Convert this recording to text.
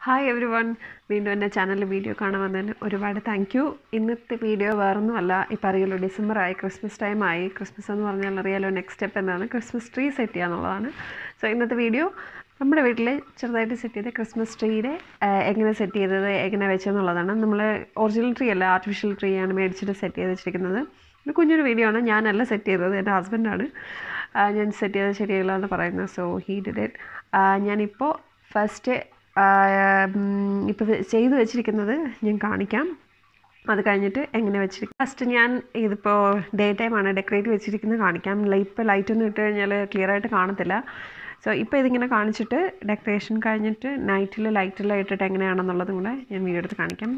hi every one വീണ്ടും എൻ്റെ ചാനലിൽ വീഡിയോ കാണാൻ വന്നതിന് ഒരുപാട് താങ്ക് യു ഇന്നത്തെ വീഡിയോ വേറൊന്നുമല്ല ഇപ്പോൾ അറിയാലോ ഡിസംബർ ആയി ക്രിസ്മസ് ടൈം ആയി ക്രിസ്മസ് എന്ന് പറഞ്ഞാൽ അറിയാലോ നെക്സ്റ്റ് സ്റ്റെപ്പ് എന്താണ് ക്രിസ്മസ് ട്രീ സെറ്റ് ചെയ്യുക എന്നുള്ളതാണ് സോ ഇന്നത്തെ വീഡിയോ നമ്മുടെ വീട്ടിൽ ചെറുതായിട്ട് സെറ്റ് ചെയ്ത ക്രിസ്മസ് ട്രീയുടെ എങ്ങനെ സെറ്റ് ചെയ്തത് എങ്ങനെ വെച്ചെന്നുള്ളതാണ് നമ്മൾ ഒറിജിനൽ ട്രീ അല്ല ആർട്ടിഫിഷ്യൽ ട്രീ ആണ് മേടിച്ചിട്ട് സെറ്റ് ചെയ്ത് വെച്ചിരിക്കുന്നത് ഒരു കുഞ്ഞൊരു വീഡിയോ ആണ് ഞാനല്ല സെറ്റ് ചെയ്തത് എൻ്റെ ഹസ്ബൻഡാണ് ഞാൻ സെറ്റ് ചെയ്തത് ശരിയല്ല എന്ന് പറയുന്നത് സോ ഹീ ഡിഡ് ഇറ്റ് ഞാനിപ്പോൾ ഫസ്റ്റ് ഇപ്പോൾ ചെയ്തു വെച്ചിരിക്കുന്നത് ഞാൻ കാണിക്കാം അത് കഴിഞ്ഞിട്ട് എങ്ങനെ വെച്ചിരിക്കും ഫസ്റ്റ് ഞാൻ ഇതിപ്പോൾ ഡേ ടൈമാണ് ഡെക്കറേറ്റ് വെച്ചിരിക്കുന്നത് കാണിക്കാം ഇപ്പോൾ ലൈറ്റ് ഒന്നും ഇട്ട് കഴിഞ്ഞാൽ ക്ലിയർ ആയിട്ട് കാണത്തില്ല സോ ഇപ്പോൾ ഇതിങ്ങനെ കാണിച്ചിട്ട് ഡെക്കറേഷൻ കഴിഞ്ഞിട്ട് നൈറ്റിൽ ലൈറ്റെല്ലാം ഇട്ടിട്ട് എങ്ങനെയാണെന്നുള്ളതും കൂടെ ഞാൻ വീഡിയോ എടുത്ത് കാണിക്കാം